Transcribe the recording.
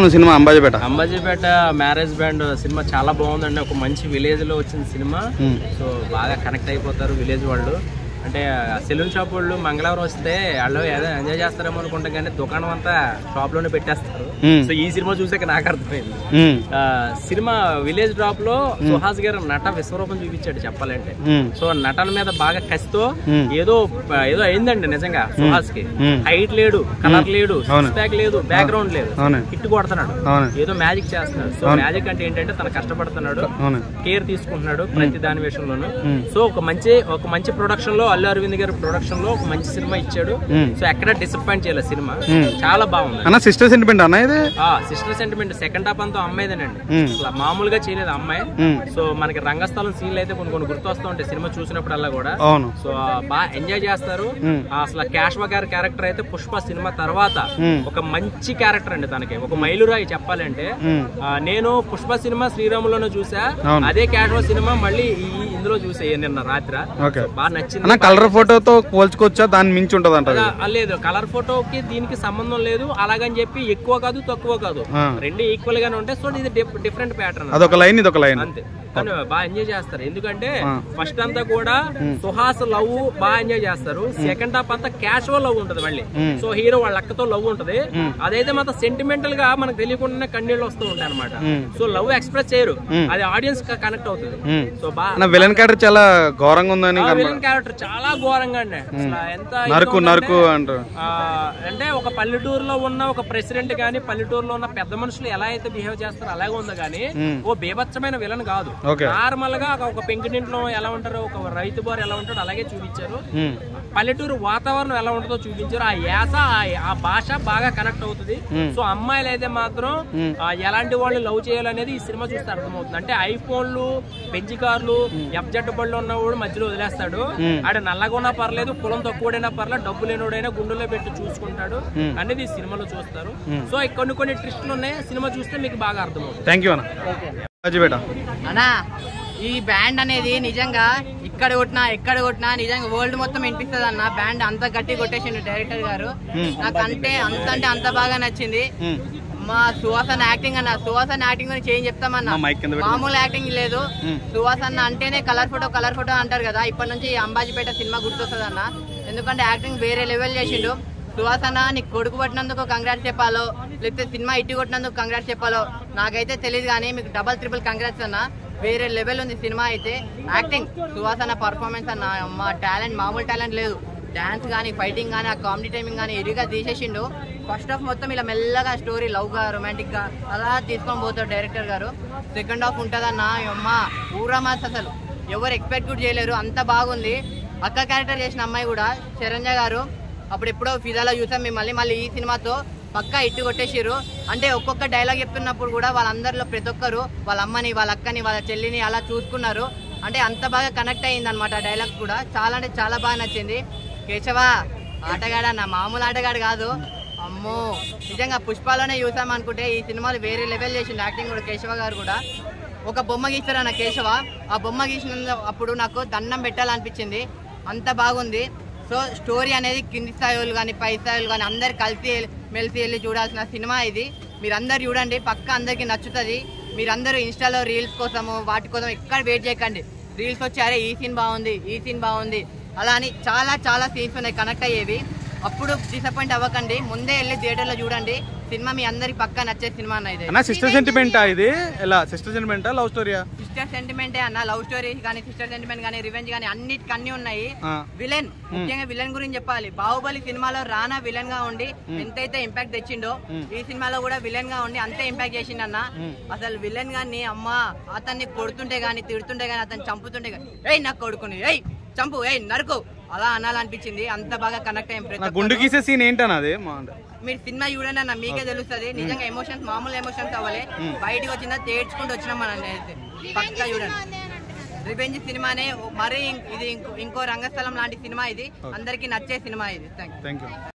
ఉంది cinema Ambajipeta Ambajipeta marriage band cinema చాలా బాగుందండి ఒక మంచి విలేజ్ లో వచ్చిన సినిమా మ్మ్. సో బాగా కనెక్ట్ అయిపోతారు విలేజ్ వాళ్ళు అంటే సెలూన్ షాప్ వాళ్ళు మంగళవారం వస్తే వాళ్ళు ఏదో ఎంజాయ్ చేస్తారేమో అనుకుంటాం కానీ దుకాణం అంతా షాప్ లోనే పెట్టేస్తారు మ్మ్. సో ఈ సినిమా చూసాక నాకు అర్థమైంది మ్మ్. ఆ, సినిమా విలేజ్ డ్రాప్ లో సుహాస్ గారు నట విశ్వరూపం చూపించాడు చెప్పాలంటే మ్మ్. సో నటన మీద బాగా కసితో మ్మ్. ఏదో ఏదో అయిందండి నిజంగా సుహాస్ కి మ్మ్. హైట్ లేడు కలర్ లేడు అవును. బ్యాక్ లేదు బ్యాక్గ్రౌండ్ లేదు అవును హిట్ కొడుతున్నాడు అవును ఏదో మ్యాజిక్ చేస్తున్నాడు సో అవును. మ్యాజిక్ అంటే ఏంటంటే తను కష్టపడుతున్నాడు అవును కేర్ తీసుకుంటున్నాడు ప్రతి దాని విషయంలోనూ మ్మ్. సో ఒక మంచి ఒక మంచి ప్రొడక్షన్ లో అల్లు అరవింద్ గారి ప్రొడక్షన్ లో ఒక మంచి సినిమా ఇచ్చాడు మ్మ్. సో ఎక్కడ డిసప్పాయింట్ చేయలేదు సినిమా మ్మ్. చాలా బాగుంది అన్న సిస్టర్ సెంటిమెంట్ అన్న ఇది ఆ సిస్టర్ సెంటిమెంట్ సెకండ్ హాఫ్ అంతా అమ్మాయిదేనండి మ్మ్. అసలు మామూలుగా చేయలేదు ఆ అమ్మాయి మ్మ్. సో మనకి రంగస్థలం సీన్లు అయితే కొన్ని కొన్ని గుర్తొస్తూ ఉంటాయి సినిమా చూసినప్పుడల్లా కూడా అవును సో ఆ, బాగా ఎంజాయ్ చేస్తారు మ్మ్. ఆ, అసలు క్యాష్వా గారి క్యారెక్టర్ అయితే పుష్ప సినిమా తర్వాత మ్మ్. ఒక మంచి క్యారెక్టర్ అండి తనకి ఒక మైలురాయి చెప్పాలంటే మ్మ్. ఆ, నేను పుష్ప సినిమా శ్రీరాములోనే చూసా అవును. అదే క్యాష్వా సినిమా మళ్ళీ ఈ ఇందులో చూసా నిన్న రాత్రి ఓకే బాగా నచ్చింది అన్న కలర్ ఫోటోతో పోల్చుకోవచ్చా దాన్ని మించి ఉంటుంది అంట అలా- ఆ, లేదు కలర్ ఫోటోకి దీనికి సంబంధం లేదు అలాగని చెప్పి ఎక్కువ కాదు తక్కువ కాదు ఆ. రెండు ఈక్వల్ గానే ఉంటాయి సో ఇది డిఫరెంట్ ప్యాటర్న్ అదొక లైన్ ఇదొక లైన్ అంతే కానీ బాగా ఎంజాయ్ చేస్తారు ఎందుకంటే ఆ. ఫస్ట్ అంతా కూడా సుహాస్ లవ్ బాగా ఎంజాయ్ చేస్తారు సెకండ్ హాఫ్ అంతా క్యాషువల్ లవ్ ఉంటది మళ్ళీ మ్మ్. సో హీరో వాళ్ళ అక్కతో లవ్ ఉంటది మ్మ్. అదైతే మాత్రం సెంటిమెంటల్ గా మనకు తెలియకుండానే కన్నీళ్ళు వస్తూ ఉంటాయి అనమాట మ్మ్. సో లవ్ ఎక్స్ప్రెస్ చేయరు మ్మ్. అది ఆడియన్స్ కనెక్ట్ అవుతుంది మ్మ్. సో బాగా అన్న విలన్ క్యారెక్టర్ చాలా ఘోరంగా ఉందని కనబడ- విలన్ క్యారెక్టర్ చాలా ఘోరంగా అండి అసలు ఎంత ఇదిగా నరుకు ఉందంటే, నరుకు అంటారు ఆ, అంటే ఒక పల్లెటూరులో ఉన్న ఒక ప్రెసిడెంట్ గానీ పల్లెటూరులో ఉన్న పెద్ద మనుషులు ఎలా అయితే బిహేవ్ చేస్తారో అలాగే ఉంది కానీ మ్మ్. ఓ బీభత్సమైన విలన్ కాదు ఓకే నార్మల్ గా ఒక- ఒక పెంకుటింట్లో ఎలా ఉంటారో ఒక రైతు బారు ఎలా ఉంటాడో అలాగే చూపించారు మ్మ్. పల్లెటూరు వాతావరణం ఎలా ఉంటుందో చూపించారు ఆ యాస ఆ- ఆ భాష బాగా కనెక్ట్ అవుతుంది మ్మ్. సో అమ్మాయిలు అయితే మాత్రం మ్మ్. ఆ, ఎలాంటి వాళ్ళు లవ్ చేయాలనేది ఈ సినిమా చూస్తే అర్థమవుతుంది అంటే ఐఫోన్లు పెంచి కార్లు ఎఫ్జెడ్ బళ్ళు ఉన్నవాడు మధ్యలో వదిలేస్తాడు మ్మ్. ఆడ నల్లగా ఉన్నా పర్లేదు కులం తక్కువడైనా పర్లేదు డబ్బు లేనివాడైనా గుండెలో పెట్టి చూసుకుంటాడు మ్మ్. అనేది ఈ సినిమాలో చూస్తారు మ్మ్. సో ఈ కొన్ని కొన్ని ట్రిస్టులు ఉన్నాయి సినిమా చూస్తే మీకు బాగా అర్థమవుతుంది థ్యాంక్ యూ అన్న అంబాజీపేట అన్నా ఈ బ్యాండ్ అనేది నిజంగా ఇక్కడ కొట్టినా ఎక్కడ కొట్టినా నిజంగా వరల్డ్ మొత్తం వినిపిస్తుంది అన్న బ్యాండ్ అంత గట్టి కొట్టేసిండు డైరెక్టర్ గారు Hmm. నాకు అంటే అంత అంటే అంత బాగా నచ్చింది మ్మ్. మా సుహాసన్ యాక్టింగ్ అన్న సుహాసన్ యాక్టింగ్ గురించి ఏం చెప్తామన్నా మా మైక్ కింద పెట్టు. మామూలు యాక్టింగ్ లేదు Hmm. సుహాసన్ అంటేనే కలర్ ఫోటో కలర్ ఫోటో అంటారు కదా ఇప్పటి నుంచి ఈ అంబాజీపేట సినిమా గుర్తొస్తుంది అన్న ఎందుకంటే యాక్టింగ్ వేరే లెవెల్ చేసిండు సుహాసన నీకు కొడుకు పట్టినందుకు కంగ్రాట్స్ చెప్పాలో లేకపోతే సినిమా ఇట్టి కొట్టినందుకు కంగ్రాట్స్ చెప్పాలో నాకైతే తెలియదు కానీ మీకు డబల్ త్రిపుల్ కంగ్రాట్స్ అన్న వేరే లెవెల్ ఉంది సినిమా అయితే యాక్టింగ్ సుహాసన పర్ఫార్మెన్స్ అన్న మా టాలెంట్ మామూలు టాలెంట్ లేదు డాన్స్ కానీ ఫైటింగ్ కానీ ఆ కామెడీ టైమింగ్ కానీ ఇరుగా తీసేసిండు ఫస్ట్ హాఫ్ మొత్తం ఇలా మెల్లగా స్టోరీ లవ్ గా రొమాంటిక్ గా అలా తీసుకొని పోతాడు డైరెక్టర్ గారు సెకండ్ హాఫ్ ఉంటుందన్న అమ్మ ఊరా మాస్ అసలు ఎవరు ఎక్స్పెక్ట్ కూడా చేయలేరు అంత బాగుంది అక్క క్యారెక్టర్ చేసిన అమ్మాయి కూడా శరణ్య గారు అప్పుడు ఎప్పుడో ఫిదాలో చూసాం మేము మళ్ళీ మళ్ళీ ఈ సినిమాతో పక్కా ఇట్టు కొట్టేసిర్రు అంటే ఒక్కొక్క డైలాగ్ చెప్తున్నప్పుడు కూడా వాళ్ళందరిలో ప్రతి ఒక్కరు వాళ్ళ అమ్మని వాళ్ళ అక్కని వాళ్ళ చెల్లిని అలా చూసుకున్నారు అంటే అంత బాగా కనెక్ట్ అయ్యింది అనమాట డైలాగ్ కూడా చాలా అంటే చాలా బాగా నచ్చింది కేశవ ఆటగాడు అన్న మామూలు ఆటగాడు కాదు అమ్మో నిజంగా పుష్పాలోనే చూసాం అనుకుంటే ఈ సినిమాలు వేరే లెవెల్ చేసిండు యాక్టింగ్ కూడా కేశవ గారు కూడా ఒక బొమ్మ గీస్తారన్న కేశవ ఆ బొమ్మ గీసిన అప్పుడు నాకు దండం పెట్టాలనిపించింది అంత బాగుంది సో స్టోరీ అనేది కింది స్థాయి వాళ్ళు కానీ పై స్థాయి వాళ్ళు కానీ అందరు కలిసి మెలిసి వెళ్ళి చూడాల్సిన సినిమా ఇది మీరందరు చూడండి పక్క అందరికీ నచ్చుతుంది మీరందరూ ఇన్స్టాలో రీల్స్ కోసము వాటి కోసం ఎక్కడ వెయిట్ చేయకండి రీల్స్ వచ్చి అరే ఈ సీన్ బాగుంది ఈ సీన్ బాగుంది అలా అని చాలా చాలా సీన్స్ ఉన్నాయి కనెక్ట్ అయ్యేవి అప్పుడు డిసప్పాయింట్ అవ్వకండి ముందే వెళ్ళి థియేటర్లో చూడండి సినిమా మీ అందరికి పక్కా నచ్చే సినిమా అన్న ఇది అన్న సిస్టర్ సెంటిమెంటా ఇది ఎలా సిస్టర్ సెంటిమెంటా లవ్ స్టోరీయా సిస్టర్ సెంటిమెంటే అన్న లవ్ స్టోరీ కానీ సిస్టర్ సెంటిమెంట్ కానీ రివెంజ్ కానీ అన్నిటికి అన్ని ఉన్నాయి ఆ. విలన్ ముఖ్యంగా విలన్ గురించి చెప్పాలి బాహుబలి సినిమాలో రానా విలన్ గా ఉండి ఎంతైతే ఇంపాక్ట్ తెచ్చిండో ఈ సినిమాలో కూడా విలన్ గా ఉండి అంతే ఇంపాక్ట్ చేసిండన్న అసలు విలన్ గాని అమ్మ అతన్ని కొడుతుంటే గాని తిడుతుంటే గాని అతన్ని చంపుతుంటే గాని ఏయ్ నాకు కొడుకుని ఏయ్ చంపు ఏయ్ నరుకు అలా అనాలనిపించింది అంత బాగా కనెక్ట్ అయ్యి ప్రతి నా ఒక్కరు. గుండు గీసే సీన్ ఏంటన్నా అది మా అంటే మీరు సినిమా చూడండి అన్న మీకే తెలుస్తుంది నిజంగా ఎమోషన్స్ మామూలు ఎమోషన్స్ అవ్వలే బయటకు వచ్చిందా తేడ్చుకుంటూ వచ్చినాం మనం అయితే పక్కా చూడండి రివెంజ్ సినిమానే మరీ ఇం- ఇది ఇంకో ఇంకో రంగస్థలం లాంటి సినిమా ఇది అందరికీ నచ్చే సినిమా ఇది థ్యాంక్ థ్యాంక్ యూ